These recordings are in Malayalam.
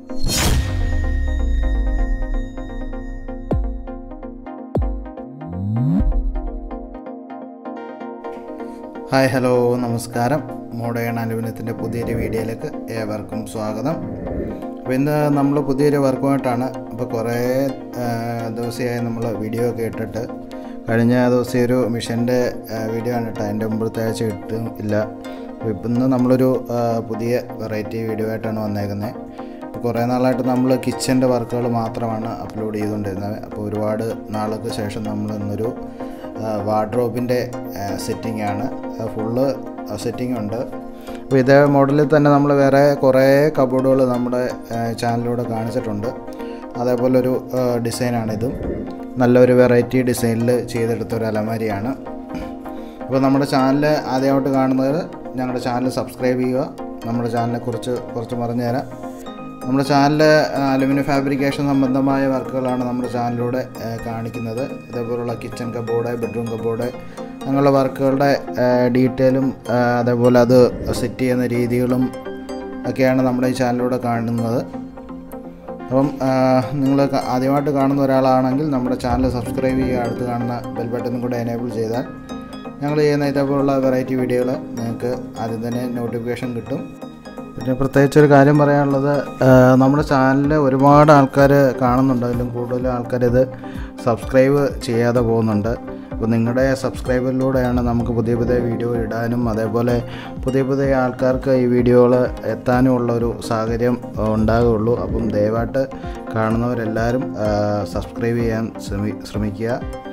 ഹായ് ഹലോ നമസ്കാരം മോഡേൺ അലുമിനിയത്തിൻ്റെ പുതിയൊരു വീഡിയോയിലേക്ക് ഏവർക്കും സ്വാഗതം അപ്പോൾ ഇന്ന് നമ്മൾ പുതിയൊരു വർക്കുമായിട്ടാണ് ഇപ്പോൾ കുറേ ആ, ദിവസമായി നമ്മൾ വീഡിയോ ഒക്കെ ഇട്ടിട്ട് കഴിഞ്ഞ ദിവസം ഒരു മിഷൻ്റെ വീഡിയോ ആണ് ഇട്ട് അതിൻ്റെ മുമ്പത്തെ ആഴ്ച ഇട്ടും ഇല്ല അപ്പോൾ ഇപ്പം ഇന്ന് നമ്മളൊരു ആ, പുതിയ വെറൈറ്റി വീഡിയോ ആയിട്ടാണ് വന്നേക്കുന്നത് ഇപ്പോൾ കുറേ നാളായിട്ട് നമ്മൾ കിച്ചൻ്റെ വർക്കുകൾ മാത്രമാണ് അപ്ലോഡ് ചെയ്തുകൊണ്ടിരുന്നത് അപ്പോൾ ഒരുപാട് നാൾക്ക് ശേഷം നമ്മൾ ഇന്നൊരു വാർഡ്രോബിൻ്റെ സെറ്റിംഗ് ആണ് ഫുള്ള് സെറ്റിംഗ് ഉണ്ട് അപ്പോൾ ഇതേ മോഡലിൽ തന്നെ നമ്മൾ വേറെ കുറേ കബോർഡുകൾ നമ്മുടെ ചാനലിലൂടെ കാണിച്ചിട്ടുണ്ട് അതേപോലെ ഒരു ഡിസൈനാണിതും നല്ലൊരു വെറൈറ്റി ഡിസൈനിൽ ചെയ്തെടുത്ത ഒരു അലമാരിയാണ് അപ്പോൾ നമ്മുടെ ചാനൽ ആദ്യമായിട്ട് കാണുന്നവർ ഞങ്ങളുടെ ചാനൽ സബ്സ്ക്രൈബ് ചെയ്യുക നമ്മുടെ ചാനലിനെക്കുറിച്ച് കുറച്ച് പറഞ്ഞുതരാം നമ്മുടെ ചാനലിൽ അലുമിനിയം ഫാബ്രിക്കേഷൻ സംബന്ധമായ വർക്കുകളാണ് നമ്മുടെ ചാനലിലൂടെ ആ, കാണിക്കുന്നത് ഇതേപോലുള്ള കിച്ചൺ കബോർഡ് ബെഡ്റൂം കബോർഡ് അങ്ങനെയുള്ള വർക്കുകളുടെ ഡീറ്റെയിലും അതേപോലെ അത് സെറ്റ് ചെയ്യുന്ന രീതികളും ഒക്കെയാണ് നമ്മുടെ ഈ ചാനലിലൂടെ കാണുന്നത് അപ്പം നിങ്ങൾ ആദ്യമായിട്ട് കാണുന്ന ഒരാളാണെങ്കിൽ നമ്മുടെ ചാനൽ സബ്സ്ക്രൈബ് ചെയ്യുക അടുത്ത് കാണുന്ന ബെൽ ബട്ടണും കൂടെ എനേബിൾ ചെയ്താൽ ഞങ്ങൾ ചെയ്യുന്ന ഇതേപോലുള്ള വെറൈറ്റി വീഡിയോകൾ നിങ്ങൾക്ക് ആദ്യം തന്നെ നോട്ടിഫിക്കേഷൻ കിട്ടും പിന്നെ പ്രത്യേകിച്ച് ഒരു കാര്യം പറയാനുള്ളത് ആ, നമ്മുടെ ചാനലിൽ ഒരുപാട് ആൾക്കാർ കാണുന്നുണ്ട് അതിലും കൂടുതൽ ആൾക്കാർ ഇത് സബ്സ്ക്രൈബ് ചെയ്യാതെ പോകുന്നുണ്ട് അപ്പോൾ നിങ്ങളുടെ സബ്സ്ക്രൈബറിലൂടെയാണ് നമുക്ക് പുതിയ പുതിയ വീഡിയോ ഇടാനും അതേപോലെ പുതിയ പുതിയ ആൾക്കാർക്ക് ഈ വീഡിയോകൾ എത്താനും ഉള്ള ഒരു സാഹചര്യം ആ, ഉണ്ടാകുകയുള്ളൂ അപ്പം ദയവായിട്ട് കാണുന്നവരെല്ലാവരും ആ, സബ്സ്ക്രൈബ് ചെയ്യാൻ ശ്രമി ശ്രമിക്കുക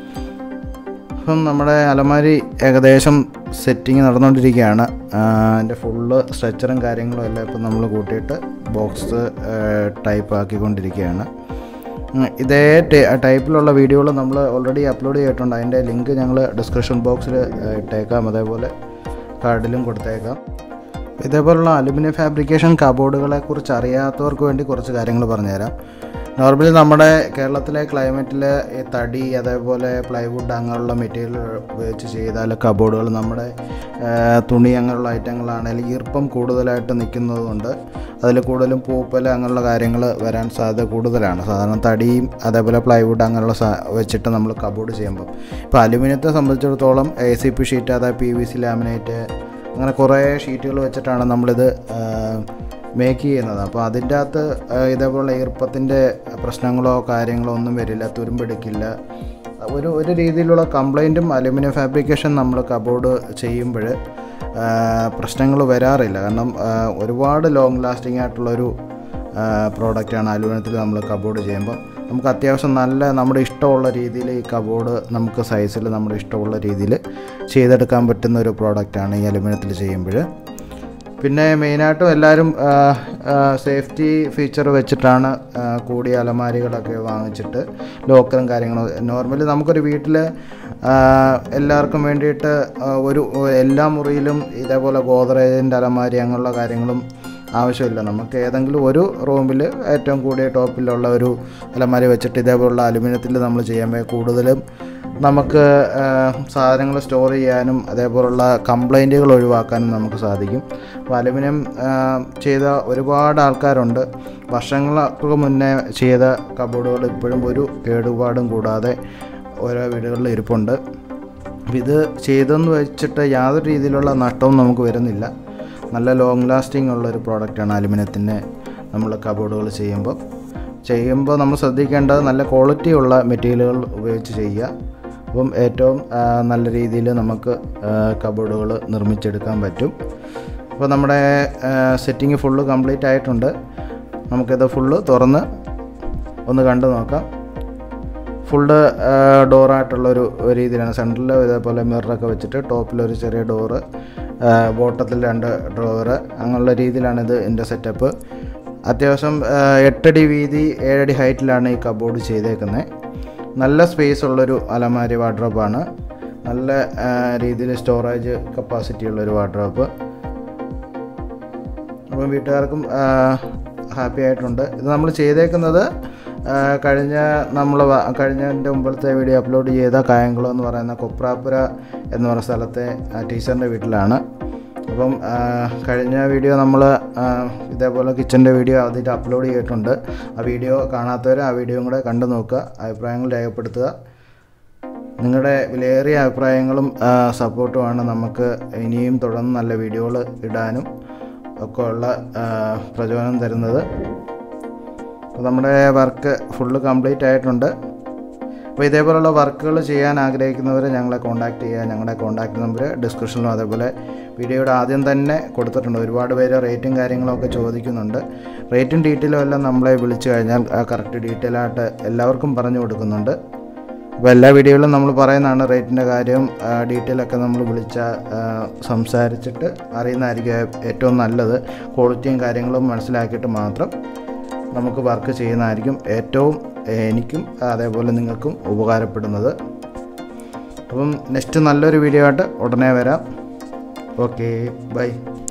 ഇപ്പം നമ്മുടെ അലമാരി ഏകദേശം സെറ്റിങ് നടന്നുകൊണ്ടിരിക്കുകയാണ് അതിൻ്റെ ഫുള്ള് സ്ട്രക്ചറും കാര്യങ്ങളും എല്ലാം ഇപ്പം നമ്മൾ കൂട്ടിയിട്ട് ബോക്സ് ടൈപ്പ് ആക്കിക്കൊണ്ടിരിക്കുകയാണ് ഉം, ഇതേ ടൈ- ടൈപ്പിലുള്ള വീഡിയോകൾ നമ്മൾ ഓൾറെഡി അപ്ലോഡ് ചെയ്തിട്ടുണ്ട് അതിൻ്റെ ലിങ്ക് ഞങ്ങൾ ഡിസ്ക്രിപ്ഷൻ ബോക്സിൽ ഇട്ടേക്കാം അതേപോലെ കാർഡിലും കൊടുത്തേക്കാം ഇതേപോലുള്ള അലുമിനിയം ഫാബ്രിക്കേഷൻ കബോർഡുകളെ കുറിച്ച് അറിയാത്തവർക്ക് വേണ്ടി കുറച്ച് കാര്യങ്ങൾ പറഞ്ഞുതരാം നോർമലി നമ്മുടെ കേരളത്തിലെ ക്ലൈമറ്റിൽ ഈ തടി അതേപോലെ പ്ലൈവുഡ് അങ്ങനെയുള്ള മെറ്റീരിയൽ ഉപയോഗിച്ച് ചെയ്താൽ കബോർഡുകൾ നമ്മുടെ ആ, തുണി അങ്ങനെയുള്ള ഐറ്റങ്ങളാണെങ്കിൽ ഈർപ്പം കൂടുതലായിട്ട് നിൽക്കുന്നതുകൊണ്ട് അതിൽ കൂടുതലും പൂപ്പൽ അങ്ങനെയുള്ള കാര്യങ്ങൾ വരാൻ സാധ്യത കൂടുതലാണ് സാധാരണ തടിയും അതേപോലെ പ്ലൈവുഡ് അങ്ങനെയുള്ള സാ വെച്ചിട്ട് നമ്മൾ കബോർഡ് ചെയ്യുമ്പോൾ ഇപ്പോൾ അലുമിനിയത്തെ സംബന്ധിച്ചിടത്തോളം എ സി പി ഷീറ്റ് അതായത് പി വി സി ലാമിനേറ്റ് അങ്ങനെ കുറേ ഷീറ്റുകൾ വെച്ചിട്ടാണ് നമ്മളിത് മേക്ക് ചെയ്യുന്നത് അപ്പോൾ അതിൻ്റെ അകത്ത് ആ, ഇതേപോലുള്ള ഈർപ്പത്തിൻ്റെ പ്രശ്നങ്ങളോ കാര്യങ്ങളോ ഒന്നും വരില്ല തുരുമ്പെടുക്കില്ല ഒരു ഒരു രീതിയിലുള്ള കംപ്ലൈൻറ്റും അലുമിനിയം ഫാബ്രിക്കേഷൻ നമ്മൾ കബോർഡ് ചെയ്യുമ്പോൾ പ്രശ്നങ്ങൾ വരാറില്ല കാരണം ആ, ഒരുപാട് ലോങ് ലാസ്റ്റിംഗ് ആയിട്ടുള്ളൊരു പ്രോഡക്റ്റാണ് അലുമിനിയത്തിൽ നമ്മൾ കബോർഡ് ചെയ്യുമ്പോൾ നമുക്ക് അത്യാവശ്യം നല്ല നമ്മുടെ ഇഷ്ടമുള്ള രീതിയിൽ ഈ കബോർഡ് നമുക്ക് സൈസിൽ നമ്മുടെ ഇഷ്ടമുള്ള രീതിയിൽ ചെയ്തെടുക്കാൻ പറ്റുന്ന ഒരു പ്രോഡക്റ്റാണ് ഈ അലുമിനിയത്തിൽ ചെയ്യുമ്പോൾ പിന്നെ മെയിനായിട്ടും എല്ലാവരും സേഫ്റ്റി ഫീച്ചർ വെച്ചിട്ടാണ് ആ, കൂടിയ അലമാരികളൊക്കെ വാങ്ങിച്ചിട്ട് ലോക്കറും കാര്യങ്ങളും നോർമലി നമുക്കൊരു വീട്ടിൽ എല്ലാവർക്കും വേണ്ടിയിട്ട് ആ, ഒരു എല്ലാ മുറിയിലും ഇതേപോലെ ഗോദ്രേജിൻ്റെ അലമാരി അങ്ങനെയുള്ള കാര്യങ്ങളും ആവശ്യമില്ല നമുക്ക് ഏതെങ്കിലും ഒരു റൂമിൽ ഏറ്റവും കൂടിയ ടോപ്പിലുള്ള ഒരു അലമാരി വെച്ചിട്ട് ഇതേപോലുള്ള അലുമിനിയത്തിൽ നമ്മൾ ചെയ്യുമ്പോൾ കൂടുതലും നമുക്ക് സാധനങ്ങൾ സ്റ്റോർ ചെയ്യാനും അതേപോലുള്ള കംപ്ലൈൻറ്റുകൾ ഒഴിവാക്കാനും നമുക്ക് സാധിക്കും അപ്പോൾ അലുമിനിയം ആ, ചെയ്ത ഒരുപാട് ആൾക്കാരുണ്ട് വർഷങ്ങൾക്ക് മുന്നേ ചെയ്ത കബോർഡുകൾ ഇപ്പോഴും ഒരു കേടുപാടും കൂടാതെ ഓരോ വീടുകളിൽ ഇരിപ്പുണ്ട് അപ്പോൾ ഇത് ചെയ്തെന്ന് വെച്ചിട്ട് യാതൊരു രീതിയിലുള്ള നഷ്ടവും നമുക്ക് വരുന്നില്ല നല്ല ലോങ് ലാസ്റ്റിംഗ് ഉള്ള ഒരു പ്രോഡക്റ്റാണ് അലുമിനിയത്തിൻ്റെ നമ്മൾ കബോർഡുകൾ ചെയ്യുമ്പോൾ ചെയ്യുമ്പോൾ നമ്മൾ ശ്രദ്ധിക്കേണ്ടത് നല്ല ക്വാളിറ്റി ഉള്ള മെറ്റീരിയലുകൾ ഉപയോഗിച്ച് ചെയ്യുക അപ്പം ഏറ്റവും ആ, നല്ല രീതിയിൽ നമുക്ക് കബോർഡുകൾ നിർമ്മിച്ചെടുക്കാൻ പറ്റും അപ്പോൾ നമ്മുടെ സെറ്റിങ് ഫുള്ള് കംപ്ലീറ്റ് ആയിട്ടുണ്ട് നമുക്കിത് ഫുള്ള് തുറന്ന് ഒന്ന് കണ്ടു നോക്കാം ഫുള്ള് ഡോറായിട്ടുള്ളൊരു രീതിയിലാണ് സെൻറ്ററിൽ ഇതേപോലെ മിററൊക്കെ വെച്ചിട്ട് ടോപ്പിലൊരു ചെറിയ ഡോറ് ബോട്ടത്തിൽ രണ്ട് ഡ്രോവറ് അങ്ങനെയുള്ള രീതിയിലാണ് ഇത് എൻ്റെ സെറ്റപ്പ് അത്യാവശ്യം ആ, എട്ടടി വീതി ഏഴടി ഹൈറ്റിലാണ് ഈ കബോർഡ് ചെയ്തേക്കുന്നത് നല്ല സ്പേസ് ഉള്ളൊരു അലമാരി വാർഡ്രോബാണ് നല്ല രീതിയിൽ സ്റ്റോറേജ് കപ്പാസിറ്റി ഉള്ളൊരു വാർഡ്രോബ് അപ്പം വീട്ടുകാർക്കും ഹാപ്പി ആയിട്ടുണ്ട് ഇത് നമ്മൾ ചെയ്തേക്കുന്നത് ആ, കഴിഞ്ഞ നമ്മൾ കഴിഞ്ഞതിൻ്റെ മുമ്പത്തെ വീഡിയോ അപ്ലോഡ് ചെയ്ത കായംകുളം എന്ന് പറയുന്ന കൊപ്രാപ്പുര എന്ന് പറയുന്ന സ്ഥലത്തെ ആ ടീച്ചറിൻ്റെ വീട്ടിലാണ് അപ്പം ആ, കഴിഞ്ഞ വീഡിയോ നമ്മൾ ഇതേപോലെ കിച്ചൻ്റെ വീഡിയോ അതിൽ അപ്ലോഡ് ചെയ്തിട്ടുണ്ട് ആ വീഡിയോ കാണാത്തവർ ആ വീഡിയോയും കൂടെ കണ്ടു നോക്കുക അഭിപ്രായങ്ങൾ രേഖപ്പെടുത്തുക നിങ്ങളുടെ വിലയേറിയ അഭിപ്രായങ്ങളും ആ, സപ്പോർട്ടുമാണ് നമുക്ക് ഇനിയും തുടർന്ന് നല്ല വീഡിയോകൾ ഇടാനും ഒക്കെ ഉള്ള ആ, പ്രചോദനം തരുന്നത് അപ്പോൾ നമ്മുടെ വർക്ക് ഫുള്ള് കംപ്ലീറ്റ് ആയിട്ടുണ്ട് അപ്പോൾ ഇതേപോലുള്ള വർക്കുകൾ ചെയ്യാൻ ആഗ്രഹിക്കുന്നവർ ഞങ്ങളെ കോൺടാക്ട് ചെയ്യുക ഞങ്ങളുടെ കോൺടാക്ട് നമ്പർ ഡിസ്ക്രിപ്ഷനിലും അതേപോലെ വീഡിയോയുടെ ആദ്യം തന്നെ കൊടുത്തിട്ടുണ്ട് ഒരുപാട് പേര് റേറ്റും കാര്യങ്ങളും ഒക്കെ ചോദിക്കുന്നുണ്ട് റേറ്റും ഡീറ്റെയിലും എല്ലാം നമ്മളെ വിളിച്ചു കഴിഞ്ഞാൽ കറക്റ്റ് ഡീറ്റെയിൽ ആയിട്ട് എല്ലാവർക്കും പറഞ്ഞു കൊടുക്കുന്നുണ്ട് അപ്പോൾ എല്ലാ വീഡിയോയിലും നമ്മൾ പറയുന്നതാണ് റേറ്റിൻ്റെ കാര്യം ഡീറ്റെയിൽ ഒക്കെ നമ്മൾ വിളിച്ച സംസാരിച്ചിട്ട് അറിയുന്നതായിരിക്കും ഏറ്റവും നല്ലത് ക്വാളിറ്റിയും കാര്യങ്ങളും മനസ്സിലാക്കിയിട്ട് മാത്രം നമുക്ക് വർക്ക് ചെയ്യുന്നതായിരിക്കും ഏറ്റവും ഏഹ്, എനിക്കും അതേപോലെ നിങ്ങൾക്കും ഉപകാരപ്പെടുന്നത് അപ്പം നെക്സ്റ്റ് നല്ലൊരു വീഡിയോ ആയിട്ട് ഉടനെ വരാം ഓക്കെ ബൈ